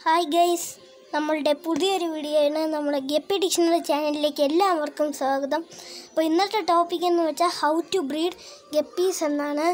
hi guys നമ്മളുടെ പുതിയൊരു വീഡിയോയാണ് നമ്മുടെ ഗപ്പി ഡിക്ഷണറി ചാനലിലേക്ക് എല്ലാവർക്കും സ്വാഗതം അപ്പോൾ ഇന്നത്തെ ടോപ്പിക് എന്ന് വെച്ചാൽ ഹൗ ടു ബ്രീഡ് ഗപ്പീസ് എന്നാണ്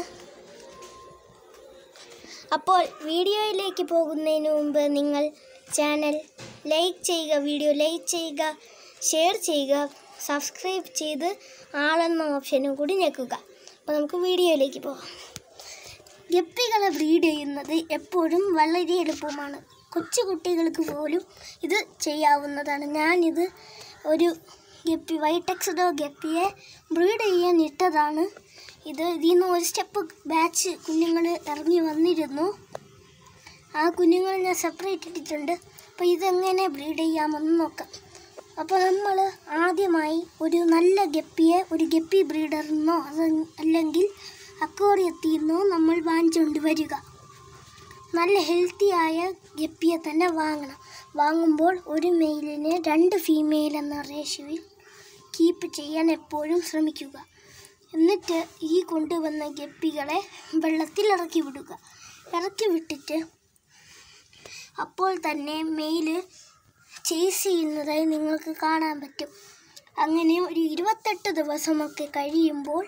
അപ്പോൾ വീഡിയോയിലേക്ക് പോകുന്നതിന് മുമ്പ് നിങ്ങൾ ചാനൽ ലൈക്ക് ചെയ്യുക വീഡിയോ ലൈക്ക് ചെയ്യുക ഷെയർ ചെയ്യുക സബ്സ്ക്രൈബ് ചെയ്ത് ആളെന്ന ഓപ്ഷനും കൂടി ഞെക്കുക അപ്പോൾ നമുക്ക് വീഡിയോയിലേക്ക് പോകാം ഗപ്പികളെ ബ്രീഡ് ചെയ്യുന്നത് എപ്പോഴും വളരെ എളുപ്പമാണ് കൊച്ചു കുട്ടികൾക്ക് പോലും ഇത് ചെയ്യാവുന്നതാണ് ഞാനിത് ഒരു ഗപ്പി വൈറ്റക്സഡോ ഗപ്പിയെ ബ്രീഡ് ചെയ്യാൻ ഇട്ടതാണ് ഇത് ഇതിൽ നിന്ന് ഒരു സ്റ്റെപ്പ് ബാച്ച് കുഞ്ഞുങ്ങൾ ഇറങ്ങി വന്നിരുന്നു ആ കുഞ്ഞുങ്ങൾ ഞാൻ സെപ്പറേറ്റ് ഇട്ടിട്ടുണ്ട് അപ്പോൾ ഇതെങ്ങനെ ബ്രീഡ് ചെയ്യാമെന്ന് നോക്കാം അപ്പോൾ നമ്മൾ ആദ്യമായി ഒരു നല്ല ഗപ്പിയെ ഒരു ഗപ്പി ബ്രീഡറിൽ നിന്നോ അത് അല്ലെങ്കിൽ അക്വാറിയത്തിൽ നിന്നോ നമ്മൾ വാങ്ങിച്ചുകൊണ്ട് വരിക നല്ല ഹെൽത്തിയായ ഗപ്പിയെ തന്നെ വാങ്ങണം വാങ്ങുമ്പോൾ ഒരു മെയിലിന് രണ്ട് ഫീമെയിൽ എന്ന റേഷ്യോയിൽ കീപ്പ് ചെയ്യാൻ എപ്പോഴും ശ്രമിക്കുക എന്നിട്ട് ഈ കൊണ്ടുവന്ന ഗപ്പികളെ വെള്ളത്തിൽ ഇറക്കി വിടുക ഇറക്കി വിട്ടിട്ട് അപ്പോൾ തന്നെ മെയില് ചേസ് ചെയ്യുന്നതായി നിങ്ങൾക്ക് കാണാൻ പറ്റും അങ്ങനെ ഒരു ഇരുപത്തെട്ട് ദിവസമൊക്കെ കഴിയുമ്പോൾ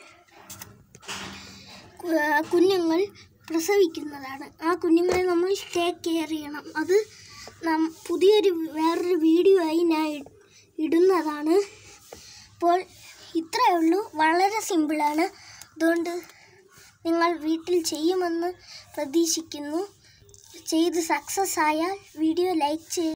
കു- ആ കുഞ്ഞുങ്ങൾ പ്രസവിക്കുന്നതാണ് ആ കുഞ്ഞുങ്ങളെ നമ്മൾ ടേക്ക് കെയർ ചെയ്യണം അത് നം പുതിയൊരു വേറൊരു വീഡിയോ ആയി ഞാൻ ഇ- ഇടുന്നതാണ് അപ്പോൾ ഇത്രയേ ഉള്ളൂ വളരെ സിമ്പിളാണ് അതുകൊണ്ട് നിങ്ങൾ വീട്ടിൽ ചെയ്യുമെന്ന് പ്രതീക്ഷിക്കുന്നു ചെയ്ത് സക്സസ് ആയാൽ വീഡിയോ ലൈക്ക് ചെയ്യുക